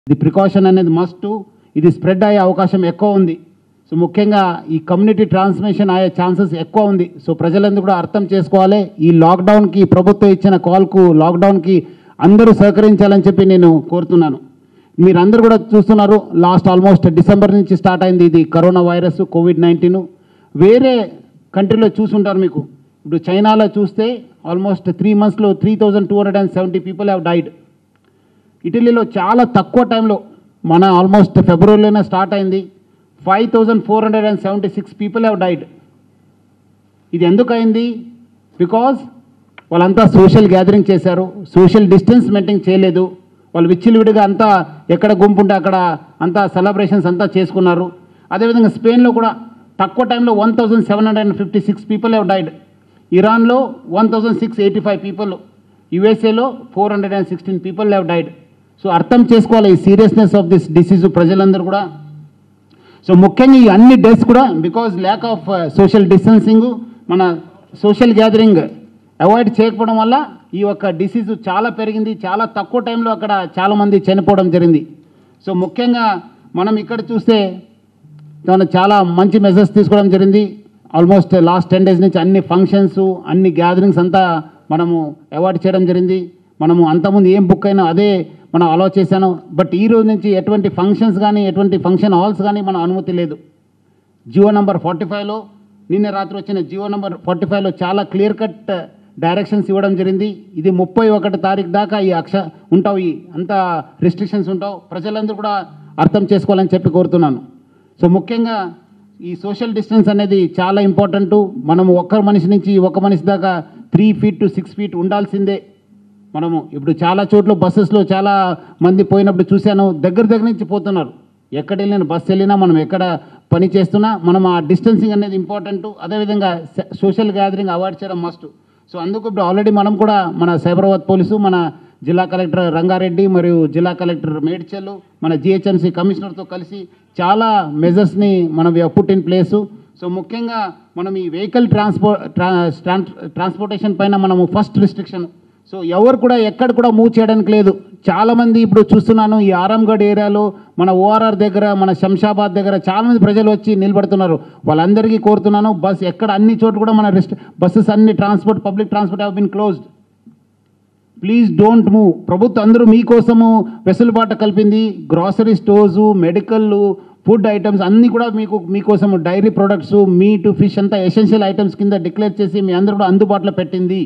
ఇది ప్రికాషన్ అనేది మస్ట్ ఇది స్ప్రెడ్ అయ్యే అవకాశం ఎక్కువ ఉంది సో ముఖ్యంగా ఈ కమ్యూనిటీ ట్రాన్స్మిషన్ అయ్యే ఛాన్సెస్ ఎక్కువ ఉంది సో ప్రజలందరూ కూడా అర్థం చేసుకోవాలి ఈ లాక్డౌన్కి ప్రభుత్వం ఇచ్చిన కాల్కు లాక్డౌన్కి అందరూ సహకరించాలని చెప్పి నేను కోరుతున్నాను మీరందరూ కూడా చూస్తున్నారు లాస్ట్ ఆల్మోస్ట్ డిసెంబర్ నుంచి స్టార్ట్ అయింది ఇది కరోనా వైరస్ కోవిడ్ నైన్టీన్ వేరే కంట్రీలో చూసుంటారు మీకు ఇప్పుడు చైనాలో చూస్తే ఆల్మోస్ట్ త్రీ మంత్స్లో three thousand two hundred and seventy people have died ఇటలీలో చాలా తక్కువ టైంలో మన ఆల్మోస్ట్ ఫిబ్రవరిలోనే స్టార్ట్ అయింది five thousand four hundred and seventy six people have died ఇది ఎందుకు అయింది బికాజ్ వాళ్ళంతా సోషల్ గ్యాదరింగ్ చేశారు సోషల్ డిస్టెన్స్ మెయింటైన్ చేయలేదు వాళ్ళు విచ్చిలివిడిగా అంతా ఎక్కడ గుంపు ఉంటే అక్కడ అంతా సెలబ్రేషన్స్ అంతా చేసుకున్నారు అదేవిధంగా స్పెయిన్లో కూడా తక్కువ టైంలో one thousand seven hundred and fifty six people have died ఇరాన్లో one thousand six eighty five people యుఎస్ఏలో four hundred and sixteen people have died so అర్థం చేసుకోవాలి ఈ సీరియస్నెస్ ఆఫ్ దిస్ డిసీజ్ ప్రజలందరూ కూడా సో ముఖ్యంగా ఈ అన్ని డేస్ కూడా because lack of social distancing మన సోషల్ గ్యాదరింగ్ అవాయిడ్ చేయకపోవడం వల్ల ఈ యొక్క డిసీజ్ చాలా పెరిగింది చాలా తక్కువ టైంలో అక్కడ చాలామంది చనిపోవడం జరిగింది సో ముఖ్యంగా మనం ఇక్కడ చూస్తే తను చాలా మంచి మెజర్స్ తీసుకోవడం జరిగింది ఆల్మోస్ట్ లాస్ట్ టెన్ డేస్ నుంచి అన్ని ఫంక్షన్స్ అన్ని గ్యాదరింగ్స్ అంతా మనము అవాయిడ్ చేయడం జరిగింది మనము అంతకుముందు ఏం బుక్ అయినా అదే మనం అలో చేశాను బట్ ఈ రోజు నుంచి ఎటువంటి ఫంక్షన్స్ కానీ ఎటువంటి ఫంక్షన్ హాల్స్ కానీ మన అనుమతి లేదు జియో నంబర్ ఫార్టీ ఫైవ్లో నిన్న రాత్రి వచ్చిన జియో నంబర్ ఫార్టీ ఫైవ్లో చాలా క్లియర్ కట్ డైరెక్షన్స్ ఇవ్వడం జరిగింది ఇది ముప్పై ఒకటి తారీఖు దాకా ఈ అక్ష ఉంటావు ఈ అంత రిస్ట్రిక్షన్స్ ఉంటావు ప్రజలందరూ కూడా అర్థం చేసుకోవాలని చెప్పి కోరుతున్నాను సో ముఖ్యంగా ఈ సోషల్ డిస్టెన్స్ అనేది చాలా ఇంపార్టెంట్ మనం ఒక్క మనిషి నుంచి ఒక మనిషి దాకా three feet to six feet ఉండాల్సిందే మనము ఇప్పుడు చాలా చోట్ల బస్సెస్లో చాలా మంది పోయినప్పుడు చూశాను దగ్గర దగ్గర నుంచి పోతున్నారు ఎక్కడ వెళ్ళినా బస్సు వెళ్ళినా మనం ఎక్కడ పని చేస్తున్నా మనం ఆ డిస్టెన్సింగ్ అనేది ఇంపార్టెంట్ అదేవిధంగా సోషల్ గ్యాదరింగ్ అవాయిడ్ చేయడం మస్ట్ సో అందుకు ఇప్పుడు ఆల్రెడీ మనం కూడా మన సైబరాబాద్ పోలీసు మన జిల్లా కలెక్టర్ రంగారెడ్డి మరియు జిల్లా కలెక్టర్ మేడ్చల్ మన జిహెచ్ఎంసీ కమిషనర్తో కలిసి చాలా మెజర్స్ని మనం పుట్ ఇన్ ప్లేసు సో ముఖ్యంగా మనం ఈ వెహికల్ ట్రాన్స్పో ట్రాన్స్పోర్టేషన్ పైన మనము ఫస్ట్ రిస్ట్రిక్షన్ సో ఎవరు కూడా ఎక్కడ కూడా మూవ్ చేయడానికి లేదు చాలామంది ఇప్పుడు చూస్తున్నాను ఈ ఆరాంగఢ్ ఏరియాలో మన ఓఆర్ఆర్ దగ్గర మన శంషాబాద్ దగ్గర చాలామంది ప్రజలు వచ్చి నిలబడుతున్నారు వాళ్ళందరికీ కోరుతున్నాను బస్ ఎక్కడ అన్ని చోట్ల కూడా మన రెస్ట్ బస్సెస్ అన్ని transport public transport have been closed please don't move ప్రభుత్వం అందరూ మీకోసము వెసులుబాటు కల్పింది grocery stores medical food items అన్నీ కూడా మీకు మీకోసం డైరీ ప్రొడక్ట్స్ మీట్ ఫిష్ అంతా ఎసెన్షియల్ ఐటమ్స్ కింద డిక్లేర్ చేసి మీ అందరూ కూడా అందుబాటులో పెట్టింది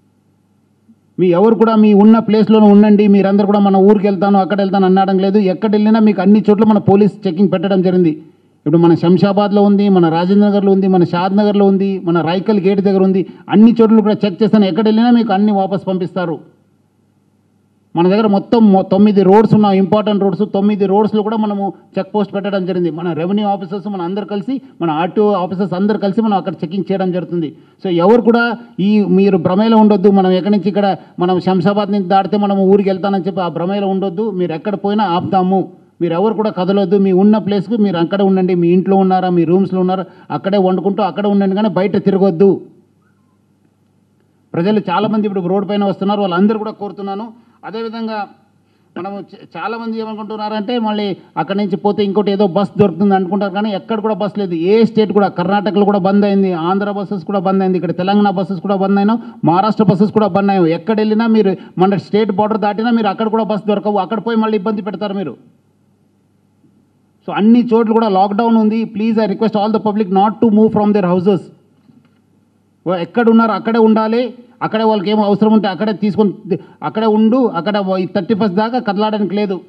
మీ ఎవరు కూడా మీ ఉన్న ప్లేస్లోనే ఉండండి మీరందరూ కూడా మన ఊరికి వెళ్తాను అక్కడ వెళ్తాను అన్నడం లేదు ఎక్కడ వెళ్ళినా మీకు అన్ని చోట్ల మన పోలీస్ చెకింగ్ పెట్టడం జరిగింది ఇప్పుడు మన శంషాబాద్లో ఉంది మన రాజేంద్ర నగర్లో ఉంది మన షాద్ నగర్లో ఉంది మన రైకల్ గేట్ దగ్గర ఉంది అన్ని చోట్ల కూడా చెక్ చేస్తాను ఎక్కడ వెళ్ళినా మీకు అన్ని వాపస్ పంపిస్తారు మన దగ్గర మొత్తం మొ- తొమ్మిది రోడ్స్ ఉన్న ఇంపార్టెంట్ రోడ్స్ తొమ్మిది రోడ్స్లో కూడా మనము చెక్ పోస్ట్ పెట్టడం జరిగింది మన రెవెన్యూ ఆఫీసర్స్ మన అందరు కలిసి మన ఆర్టీఓ ఆఫీసర్స్ అందరు కలిసి మనం అక్కడ చెకింగ్ చేయడం జరుగుతుంది సో ఎవరు కూడా ఈ మీరు భ్రమేలో ఉండొద్దు మనం ఎక్కడి నుంచి ఇక్కడ మనం శంషాబాద్ నుంచి దాటితే మనం ఊరికి వెళ్తానని చెప్పి ఆ భ్రమేలో ఉండొద్దు మీరు ఎక్కడ పోయినా ఆపుతాము మీరు ఎవరు కూడా కదలొద్దు మీ ఉన్న ప్లేస్కి మీరు అక్కడే ఉండండి మీ ఇంట్లో ఉన్నారా మీ రూమ్స్లో ఉన్నారా అక్కడే వండుకుంటూ అక్కడే ఉండండి కానీ బయట తిరగొద్దు ప్రజలు చాలామంది ఇప్పుడు రోడ్డు పైన వస్తున్నారు వాళ్ళందరూ కూడా కోరుతున్నాను అదేవిధంగా మనము చ- చాలామంది ఏమనుకుంటున్నారంటే మళ్ళీ అక్కడి నుంచి పోతే ఇంకోటి ఏదో బస్ దొరుకుతుంది అనుకుంటారు కానీ ఎక్కడ కూడా బస్ లేదు ఏ స్టేట్ కూడా కర్ణాటకలో కూడా బంద్ అయింది ఆంధ్ర బస్సెస్ కూడా బంద్ అయింది ఇక్కడ తెలంగాణ బస్సెస్ కూడా బంద్ అయినా మహారాష్ట్ర బస్సెస్ కూడా బంద్ అయ్యాయి ఎక్కడ వెళ్ళినా మీరు మన స్టేట్ బార్డర్ దాటినా మీరు అక్కడ కూడా బస్ దొరకవు అక్కడ పోయి మళ్ళీ ఇబ్బంది పెడతారు మీరు సో అన్ని చోట్ల కూడా లాక్డౌన్ ఉంది please I request all the public not to move from their houses ఎక్కడ ఉన్నారు అక్కడే ఉండాలి అక్కడే వాళ్ళకి ఏమో అవసరం ఉంటే అక్కడే తీసుకొని అక్కడే ఉండు అక్కడ థర్టీ ఫస్ట్ దాకా కదలాడడానికి లేదు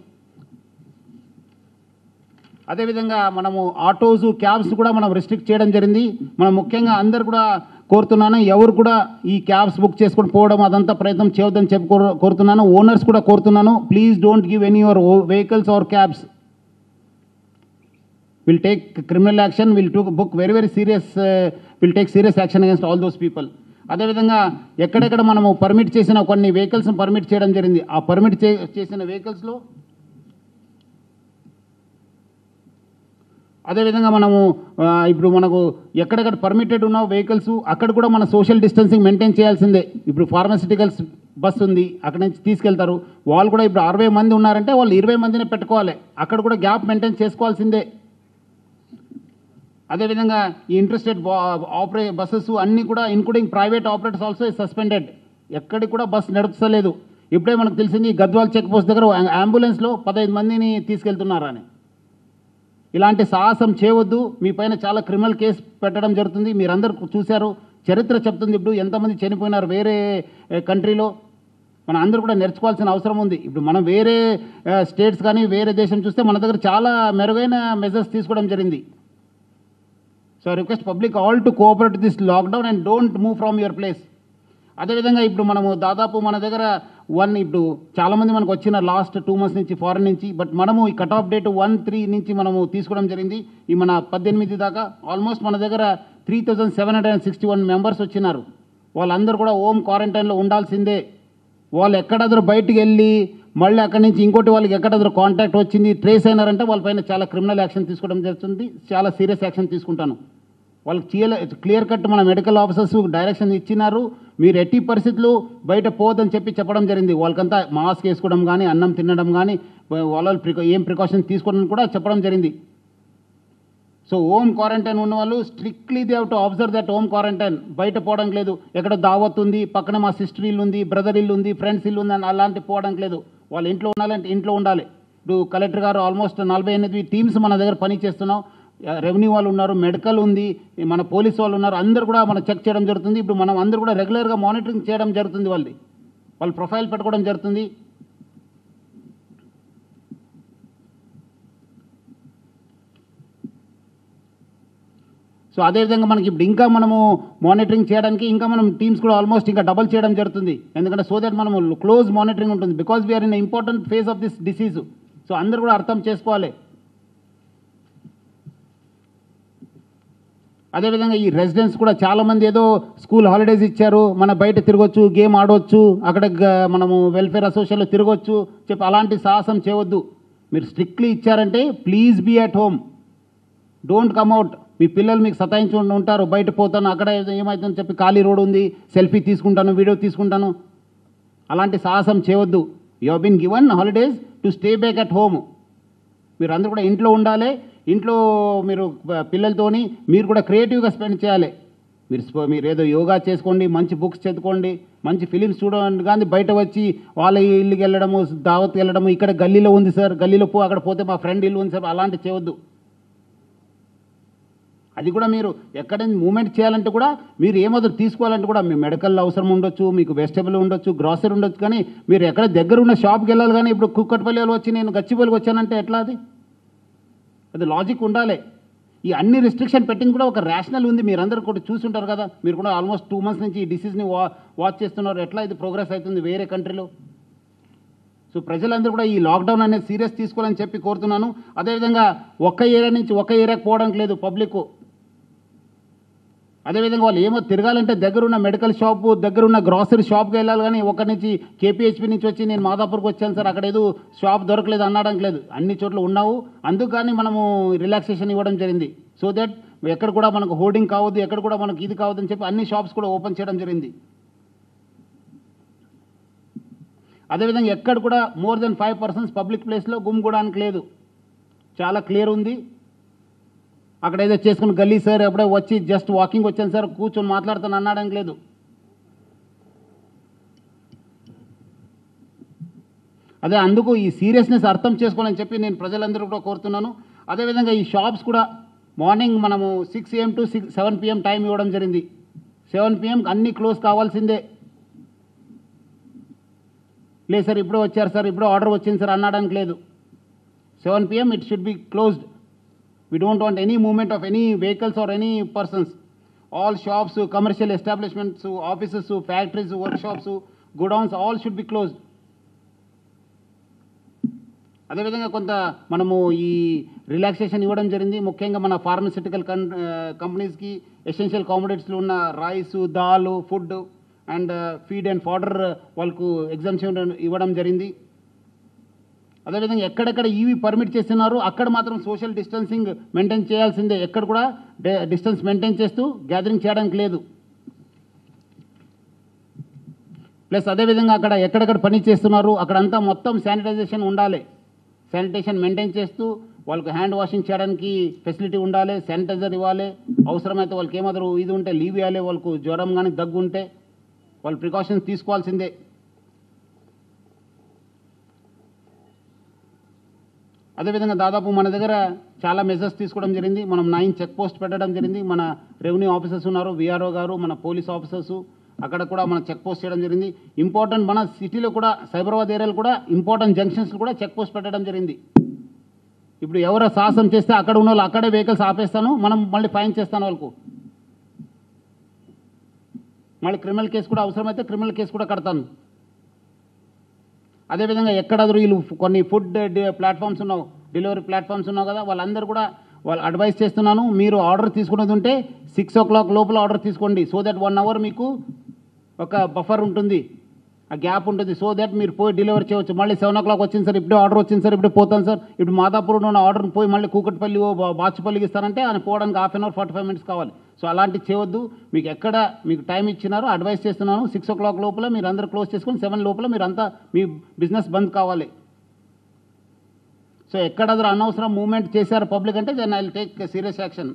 అదేవిధంగా మనము ఆటోస్ క్యాబ్స్ కూడా మనం రిస్ట్రిక్ట్ చేయడం జరిగింది మనం ముఖ్యంగా అందరు కూడా కోరుతున్నాను ఎవరు కూడా ఈ క్యాబ్స్ బుక్ చేసుకొని పోవడం అదంతా ప్రయత్నం చేయొద్దని చెప్పి కోరు- కోరుతున్నాను ఓనర్స్ కూడా కోరుతున్నాను please don't give any your vehicles or cabs will take criminal action, will to book very, very serious, uh, will take serious action against all those people. అదేవిధంగా ఎక్కడెక్కడ మనము పర్మిట్ చేసిన కొన్ని వెహికల్స్ని పర్మిట్ చేయడం జరిగింది ఆ పర్మిట్ చేసిన వెహికల్స్లో అదేవిధంగా మనము ఆ, ఇప్పుడు మనకు ఎక్కడెక్కడ పర్మిటెడ్ ఉన్న వెహికల్స్ అక్కడ కూడా మన సోషల్ డిస్టెన్సింగ్ మెయింటైన్ చేయాల్సిందే ఇప్పుడు ఫార్మసిటికల్స్ బస్ ఉంది అక్కడ నుంచి తీసుకెళ్తారు వాళ్ళు కూడా ఇప్పుడు అరవై మంది ఉన్నారంటే వాళ్ళు ఇరవై మందిని పెట్టుకోవాలి అక్కడ కూడా గ్యాప్ మెయింటైన్ చేసుకోవాల్సిందే అదేవిధంగా ఈ ఇంట్రెస్టెడ్ ఆపరే బస్సెస్ అన్నీ కూడా including private operators also suspended ఎక్కడికి కూడా బస్ నడుపుతలేదు ఇప్పుడే మనకు తెలిసింది గద్వాల్ చెక్ పోస్ట్ దగ్గర అంబులెన్స్లో పదహైదు మందిని తీసుకెళ్తున్నారని ఇలాంటి సాహసం చేయవద్దు మీ పైన చాలా క్రిమినల్ కేసు పెట్టడం జరుగుతుంది మీరందరూ చూశారు చరిత్ర చెప్తుంది ఇప్పుడు ఎంతమంది చనిపోయినారు వేరే కంట్రీలో మనం అందరూ కూడా నేర్చుకోవాల్సిన అవసరం ఉంది ఇప్పుడు మనం వేరే స్టేట్స్ కానీ వేరే దేశం చూస్తే మన దగ్గర చాలా మెరుగైన మెజర్స్ తీసుకోవడం జరిగింది so request public all to cooperate this lockdown and don't move from your place అదేవిధంగా ఇప్పుడు మనము దాదాపు మన దగ్గర వన్ ఇప్పుడు చాలామంది మనకు వచ్చిన లాస్ట్ టూ మంత్స్ నుంచి ఫారెన్ నుంచి బట్ మనము ఈ cut off date one three నుంచి మనము తీసుకోవడం జరిగింది ఈ మన పద్దెనిమిది దాకా ఆల్మోస్ట్ మన దగ్గర three thousand seven hundred and sixty one members వచ్చినారు వాళ్ళందరూ కూడా హోమ్ క్వారంటైన్లో ఉండాల్సిందే వాళ్ళు ఎక్కడాదరూ బయటికి వెళ్ళి మళ్ళీ అక్కడి నుంచి ఇంకోటి వాళ్ళకి ఎక్కడాదరూ కాంటాక్ట్ వచ్చింది ట్రేస్ అయినారంటే వాళ్ళపైన చాలా క్రిమినల్ యాక్షన్ తీసుకోవడం జరుగుతుంది చాలా సీరియస్ యాక్షన్ తీసుకుంటాను వాళ్ళకి క్లియర్ క్లియర్ కట్ మన మెడికల్ ఆఫీసర్స్ డైరెక్షన్ ఇచ్చినారు మీరు ఎట్టి పరిస్థితులు బయట పోదని చెప్పి చెప్పడం జరిగింది వాళ్ళకంతా మాస్క్ వేసుకోవడం కానీ అన్నం తినడం కానీ వాళ్ళ ప్రికా ఏం ప్రికాషన్ తీసుకోవడం కూడా చెప్పడం జరిగింది సో హోమ్ క్వారంటైన్ ఉన్న వాళ్ళు strictly they to observe that home quarantine బయట పోవడం లేదు ఎక్కడ దావత్ ఉంది పక్కన మా సిస్టర్ ఇల్లు ఉంది బ్రదర్ ఇల్లు ఉంది ఫ్రెండ్స్ ఇల్లు ఉంది అని అలాంటి పోవడం లేదు వాళ్ళు ఇంట్లో ఉండాలంటే ఇంట్లో ఉండాలి ఇప్పుడు కలెక్టర్ గారు ఆల్మోస్ట్ నలభై ఎనిమిది టీమ్స్ మన దగ్గర పని చేస్తున్నాం రెవెన్యూ వాళ్ళు ఉన్నారు మెడికల్ ఉంది మన పోలీస్ వాళ్ళు ఉన్నారు అందరూ కూడా మనం చెక్ చేయడం జరుగుతుంది ఇప్పుడు మనం అందరూ కూడా రెగ్యులర్గా మానిటరింగ్ చేయడం జరుగుతుంది వాళ్ళది వాళ్ళు ప్రొఫైల్ పెట్టుకోవడం జరుగుతుంది సో అదేవిధంగా మనకి ఇప్పుడు ఇంకా మనము మానిటరింగ్ చేయడానికి ఇంకా మనం టీమ్స్ కూడా ఆల్మోస్ట్ ఇంకా డబల్ చేయడం జరుగుతుంది ఎందుకంటే సో దట్ మనం క్లోజ్ మానిటరింగ్ ఉంటుంది because we are in important phase of this disease so అందరూ కూడా అర్థం చేసుకోవాలి అదేవిధంగా ఈ రెసిడెంట్స్ కూడా చాలామంది ఏదో స్కూల్ హాలిడేస్ ఇచ్చారు మన బయట తిరగొచ్చు గేమ్ ఆడవచ్చు అక్కడ గ- మనము వెల్ఫేర్ అసోసియేషన్లో తిరగొచ్చు చెప్పి అలాంటి సాహసం చేయవద్దు మీరు స్ట్రిక్ట్లీ ఇచ్చారంటే please be at home don't come out మీ పిల్లలు మీకు సతాయించి ఉండి ఉంటారు బయట పోతాను అక్కడ ఏమవుతుందని చెప్పి ఖాళీ రోడ్ ఉంది సెల్ఫీ తీసుకుంటాను వీడియో తీసుకుంటాను అలాంటి సాహసం చేయవద్దు you been given holidays to stay back at home మీరు అందరూ కూడా ఇంట్లో ఉండాలి ఇంట్లో మీరు ప- పిల్లలతోని మీరు కూడా క్రియేటివ్గా స్పెండ్ చేయాలి మీరు స్ప- మీరు ఏదో యోగా చేసుకోండి మంచి బుక్స్ చదువుకోండి మంచి ఫిలిమ్స్ చూడండి కానీ బయట వచ్చి వాళ్ళ ఇల్లుకి వెళ్ళడము దావత్కి వెళ్ళడము ఇక్కడ గల్లీలో ఉంది సార్ గల్లీలో పో అక్కడ పోతే మా ఫ్రెండ్ ఇల్లు ఉంది సార్ అలాంటి చేయవద్దు అది కూడా మీరు ఎక్కడ మూమెంట్ చేయాలంటే కూడా మీరు ఏమాత్రం తీసుకోవాలంటే కూడా మీ మెడికల్ అవసరం ఉండొచ్చు మీకు వెజిటబుల్ ఉండొచ్చు గ్రాసరీ ఉండొచ్చు కానీ మీరు ఎక్కడ దగ్గర ఉన్న షాప్కి వెళ్ళాలి కానీ ఇప్పుడు కుక్కట్పల్లి వాళ్ళు వచ్చి నేను గచ్చిపల్లికి వచ్చానంటే ఎట్లా అది అది లాజిక్ ఉండాలి ఈ అన్ని రిస్ట్రిక్షన్ పెట్టింది కూడా ఒక రేషనల్ ఉంది మీరు అందరూ కూడా చూసుంటారు కదా మీరు కూడా ఆల్మోస్ట్ టూ మంత్స్ నుంచి ఈ డిసీజ్ని వా వాచ్ చేస్తున్నారు ఎట్లా ఇది ప్రోగ్రెస్ అవుతుంది వేరే కంట్రీలో సో ప్రజలందరూ కూడా ఈ లాక్డౌన్ అనేది సీరియస్ తీసుకోవాలని చెప్పి కోరుతున్నాను అదేవిధంగా ఒక్క ఏరియా నుంచి ఒక్క ఏరియాకి పోవడానికి లేదు పబ్లిక్ అదేవిధంగా వాళ్ళు ఏమో తిరగాలంటే దగ్గరున్న మెడికల్ షాపు దగ్గరున్న గ్రాసరీ షాప్కి వెళ్ళాలి కానీ ఒకరి నుంచి కేపీహెచ్పి నుంచి వచ్చి నేను మాదాపూర్కి వచ్చాను సార్ అక్కడ ఏదో షాప్ దొరకలేదు అనడానికి లేదు అన్ని చోట్ల ఉన్నావు అందుకు కానీ మనము రిలాక్సేషన్ ఇవ్వడం జరిగింది సో దట్ ఎక్కడ కూడా మనకు హోర్డింగ్ కావద్దు ఎక్కడ కూడా మనకు ఇది కావద్దు అని చెప్పి అన్ని షాప్స్ కూడా ఓపెన్ చేయడం జరిగింది అదేవిధంగా ఎక్కడ కూడా more than five persons public ప్లేస్లో గుమ్గూడానికి లేదు చాలా క్లియర్ ఉంది అక్కడ ఏదో చేసుకుని గల్లీ సార్ ఎప్పుడో వచ్చి జస్ట్ వాకింగ్ వచ్చాను సార్ కూర్చొని మాట్లాడుతాను అన్నాడానికి లేదు అదే అందుకు ఈ సీరియస్నెస్ అర్థం చేసుకోవాలని చెప్పి నేను ప్రజలందరూ కూడా కోరుతున్నాను అదేవిధంగా ఈ షాప్స్ కూడా మార్నింగ్ మనము six AM to six seven PM time ఇవ్వడం జరిగింది సెవెన్ పిఎం అన్నీ క్లోజ్ కావాల్సిందే లేదు సార్ ఇప్పుడు వచ్చారు సార్ ఇప్పుడు ఆర్డర్ వచ్చింది సార్ అనడానికి లేదు seven PM it should be closed we don't want any movement of any vehicles or any persons all shops commercial establishments offices factories workshops godowns all should be closed అదేవిధంగా కొంత మనము ఈ relaxation ఇవ్వడం జరిగింది ముఖ్యంగా మన ఫార్మసిటికల్ కం కంపెనీస్కి essential కామోడిటీస్లో ఉన్న rice dal food and feed and fodder వాళ్ళకు ఎగ్జామ్షన్ ఇవ్వడం జరిగింది అదేవిధంగా ఎక్కడెక్కడ ఈవీ పర్మిట్ చేస్తున్నారు అక్కడ మాత్రం సోషల్ డిస్టెన్సింగ్ మెయింటైన్ చేయాల్సిందే ఎక్కడ కూడా డిస్టెన్స్ మెయింటైన్ చేస్తూ గ్యాదరింగ్ చేయడానికి లేదు ప్లస్ అదేవిధంగా అక్కడ ఎక్కడెక్కడ పని చేస్తున్నారు అక్కడంతా మొత్తం శానిటైజేషన్ ఉండాలి శానిటేషన్ మెయింటైన్ చేస్తూ వాళ్ళకి హ్యాండ్ వాషింగ్ చేయడానికి ఫెసిలిటీ ఉండాలి శానిటైజర్ ఇవ్వాలి అవసరమైతే వాళ్ళకి ఏమాత్రం ఇది ఉంటే లీవ్ ఇవ్వాలి వాళ్ళకు జ్వరం కానీ దగ్గు ఉంటే వాళ్ళు ప్రికాషన్స్ తీసుకోవాల్సిందే అదేవిధంగా దాదాపు మన దగ్గర చాలా మెజర్స్ తీసుకోవడం జరిగింది మనం నైన్ చెక్ పోస్ట్ పెట్టడం జరిగింది మన రెవెన్యూ ఆఫీసర్స్ ఉన్నారు విఆర్ఓ గారు మన పోలీస్ ఆఫీసర్స్ అక్కడ కూడా మనం చెక్ పోస్ట్ చేయడం జరిగింది ఇంపార్టెంట్ మన సిటీలో కూడా సైబరాబాద్ ఏరియాలో కూడా ఇంపార్టెంట్ జంక్షన్స్ కూడా చెక్ పోస్ట్ పెట్టడం జరిగింది ఇప్పుడు ఎవరు సాహసం చేస్తే అక్కడ ఉన్న వాళ్ళు అక్కడే వెహికల్స్ ఆపేస్తాను మనం మళ్ళీ ఫైన్ చేస్తాను వాళ్ళకు మళ్ళీ క్రిమినల్ కేసు కూడా అవసరమైతే క్రిమినల్ కేసు కూడా కడతాను అదేవిధంగా ఎక్కడ వీళ్ళు కొన్ని ఫుడ్ ప్లాట్ఫామ్స్ ఉన్నావు డెలివరీ ప్లాట్ఫామ్స్ ఉన్నావు కదా వాళ్ళందరూ కూడా వాళ్ళు అడ్వైస్ చేస్తున్నాను మీరు ఆర్డర్ తీసుకునేది ఉంటే సిక్స్ ఓ క్లాక్ లోపల ఆర్డర్ తీసుకోండి సో దట్ వన్ అవర్ మీకు ఒక బఫర్ ఉంటుంది ఆ గ్యాప్ ఉంటుంది సో దట్ మీరు పోయి డెలివరీ చేయవచ్చు మళ్ళీ సెవెన్ ఓ క్లాక్ వచ్చింది సార్ ఇప్పుడే ఆర్డర్ వచ్చింది సార్ ఇప్పుడు పోతాను సార్ ఇప్పుడు మాదాపూర్ ఉన్న ఆర్డర్ పోయి మళ్ళీ కూకట్పల్లి ఓ బా- బాచుపల్లికి ఇస్తారంటే ఆయన పోవడానికి half an hour forty five minutes కావాలి సో అలాంటి చేయవద్దు మీకు ఎక్కడ మీకు టైం ఇచ్చినారో అడ్వైస్ చేస్తున్నాను సిక్స్ ఓ క్లాక్ లోపల మీరు అందరూ క్లోజ్ చేసుకొని సెవెన్ లోపల మీరు అంతా మీ బిజినెస్ బంద్ కావాలి సో ఎక్కడ అదర్ అనవసరం మూవ్మెంట్ చేశారు పబ్లిక్ అంటే then I take serious action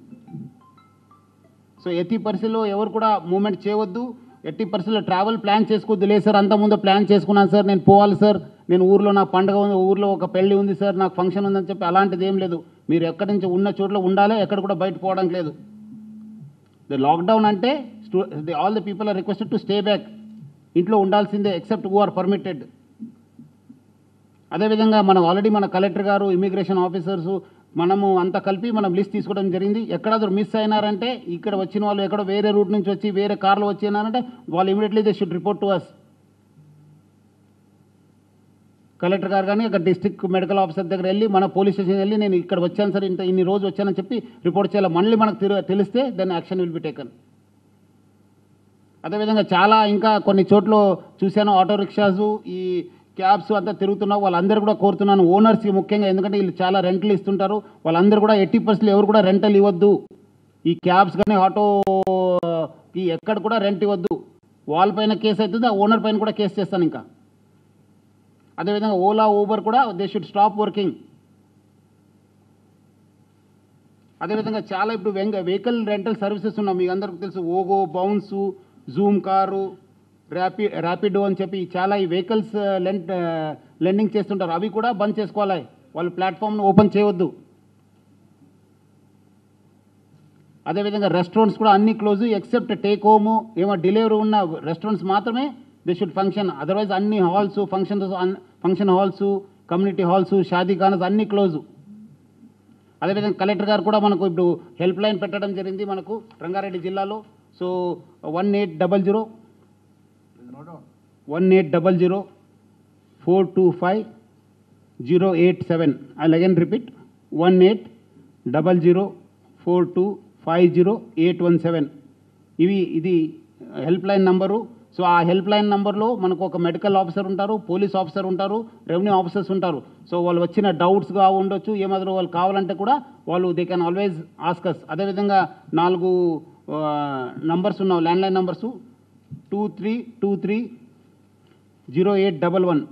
so ఎట్టి పరిస్థితుల్లో ఎవరు కూడా మూవ్మెంట్ చేయవద్దు ఎట్టి పరిస్థితుల్లో ట్రావెల్ ప్లాన్ చేసుకోవద్దు లేదు సార్ అంత ముందు ప్లాన్ చేసుకున్నాను సార్ నేను పోవాలి సార్ నేను ఊర్లో నా పండగ ఉంది ఊర్లో ఒక పెళ్లి ఉంది సార్ నాకు ఫంక్షన్ ఉందని చెప్పి అలాంటిది ఏం లేదు మీరు ఎక్కడి నుంచి ఉన్న చోట్ల ఉండాలి ఎక్కడ కూడా బయట పోవడానికి లేదు ద లాక్డౌన్ అంటే all the people are requested to stay back ఇంట్లో ఉండాల్సిందే ఎక్సెప్ట్ హూ ఆర్ పర్మిటెడ్ అదేవిధంగా మనం ఆల్రెడీ మన కలెక్టర్ గారు ఇమిగ్రేషన్ ఆఫీసర్స్ మనము అంతా కలిపి మనం లిస్ట్ తీసుకోవడం జరిగింది ఎక్కడాದರೂ మిస్ అయినారంటే ఇక్కడ వచ్చిన వాళ్ళు ఎక్కడో వేరే రూట్ నుంచి వచ్చి వేరే కార్లో వచ్చినారంటే వాళ్ళు immediately they should report to us collector గారు కానీ అక్కడ డిస్ట్రిక్ట్ మెడికల్ ఆఫీసర్ దగ్గర వెళ్ళి మన పోలీస్ స్టేషన్ వెళ్ళి నేను ఇక్కడ వచ్చాను సార్ ఇంత ఇన్ని రోజు వచ్చానని చెప్పి రిపోర్ట్ చేయాలి మళ్ళీ మనకు తెలు- తెలిస్తే then action will be taken అదేవిధంగా చాలా ఇంకా కొన్ని చోట్ల చూశాను ఆటో రిక్షాస్ ఈ క్యాబ్స్ అంతా తిరుగుతున్నావు వాళ్ళందరూ కూడా కోరుతున్నాను ఓనర్స్కి ముఖ్యంగా ఎందుకంటే వీళ్ళు చాలా రెంట్లు ఇస్తుంటారు వాళ్ళందరూ కూడా ఎయిటీ పర్సెంట్ ఎవరు కూడా రెంటల్ ఇవ్వద్దు ఈ క్యాబ్స్ కానీ ఆటోకి ఎక్కడ కూడా రెంట్ ఇవ్వద్దు వాళ్ళ పైన కేసు అవుతుంది ఆ ఓనర్ పైన కూడా కేసు చేస్తాను ఇంకా అదేవిధంగా ఓలా ఊబర్ కూడా దే షుడ్ స్టాప్ వర్కింగ్ అదేవిధంగా చాలా ఇప్పుడు వెంగ వెహికల్ రెంటల్ సర్వీసెస్ ఉన్నాయి మీకు అందరికీ తెలుసు ఓగో బౌన్స్ జూమ్ కారు ర్యాపి ర్యాపిడో అని చెప్పి చాలా ఈ వెహికల్స్ లెంట్ లెండింగ్ చేస్తుంటారు అవి కూడా బంద్ చేసుకోవాలి వాళ్ళు ప్లాట్ఫామ్ను ఓపెన్ చేయవద్దు అదేవిధంగా రెస్టారెంట్స్ కూడా అన్ని క్లోజ్ ఎక్సెప్ట్ టేక్ హోమ్ ఏమో డెలివరీ ఉన్న రెస్టారెంట్స్ మాత్రమే దే షుడ్ ఫంక్షన్ అదర్వైజ్ అన్ని halls function function halls community halls shaadi khanas అన్ని క్లోజ్ అదేవిధంగా కలెక్టర్ గారు కూడా మనకు ఇప్పుడు హెల్ప్ లైన్ పెట్టడం జరిగింది మనకు రంగారెడ్డి జిల్లాలో so one eight double zero one eight double zero four two five zero eight seven I again repeat one eight double zero four two five zero eight one seven ఇవి ఇది help line number so ఆ help line నంబర్లో మనకు ఒక medical officer ఉంటారు police officer ఉంటారు revenue officers ఉంటారు so వాళ్ళు వచ్చిన డౌట్స్గా ఉండొచ్చు ఏమాత్రం వాళ్ళు కావాలంటే కూడా వాళ్ళు దే కెన్ ఆల్వేస్ ఆస్కస్ అదేవిధంగా నాలుగు నంబర్స్ ఉన్నావు landline numbers two three two three zero eight double one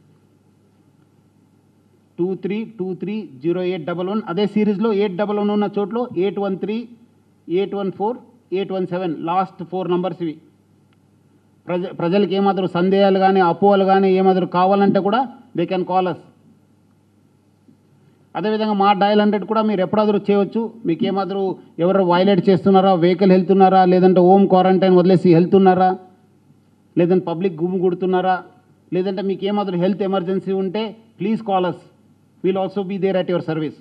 two three two three zero eight double one అదే సిరీస్లో ఎయిట్ డబల్ వన్ ఉన్న చోట్లో eight one three eight one four eight one seven last four numbers ఇవి ప్రజ ప్రజలకు ఏమాత్రం సందేహాలు కానీ అపోహలు కానీ ఏమాత్రం కావాలంటే కూడా దే కెన్ కాల్ అస్ అదేవిధంగా మా డయల్ హండ్రెడ్ కూడా మీరు ఎప్పుడాದರೂ చేయవచ్చు మీకు ఏమాత్రం ఎవరు వైలేట్ చేస్తున్నారా వెహికల్ వెళ్తున్నారా లేదంటే హోమ్ క్వారంటైన్ వదిలేసి వెళ్తున్నారా లేదంటే పబ్లిక్ గుమ్ము కొడుతున్నారా లేదంటే మీకు ఏమాత్రం హెల్త్ ఎమర్జెన్సీ ఉంటే please call us will also be there at your service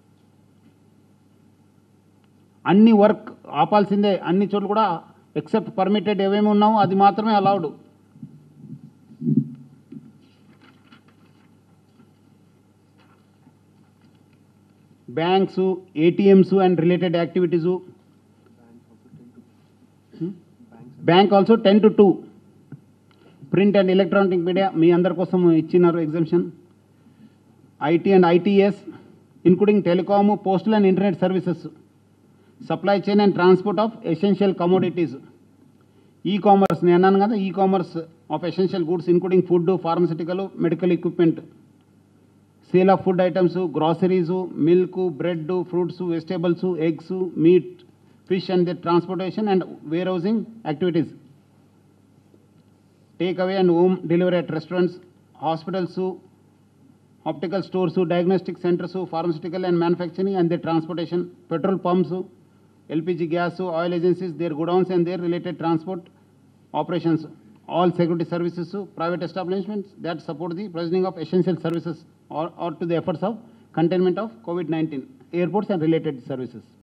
అన్ని వర్క్ ఆపాల్సిందే అన్ని చోట్ల కూడా ఎక్సెప్ట్ పర్మిటెడ్ ఏమేమి ఉన్నామో అది మాత్రమే allowed banks ATMs and related activities bank also ten to two print and electronic media మీ అందరి కోసం ఇచ్చినారు exemption IT and ITS, including telecom, postal and internet services, supply chain and transport of essential commodities, e-commerce, నేను అన్నాను కదా e-commerce of essential goods, including food, pharmaceutical, medical equipment, sale of food items groceries milk bread fruits vegetables eggs meat fish and the transportation and warehousing activities take away and home delivery at restaurants hospitals optical stores diagnostic centres pharmaceutical and manufacturing and the transportation petrol pumps LPG gas oil agencies their godowns and their related transport operations, all security services to private establishments that support the provisioning of essential services or, or to the efforts of containment of COVID-19, airports and related services.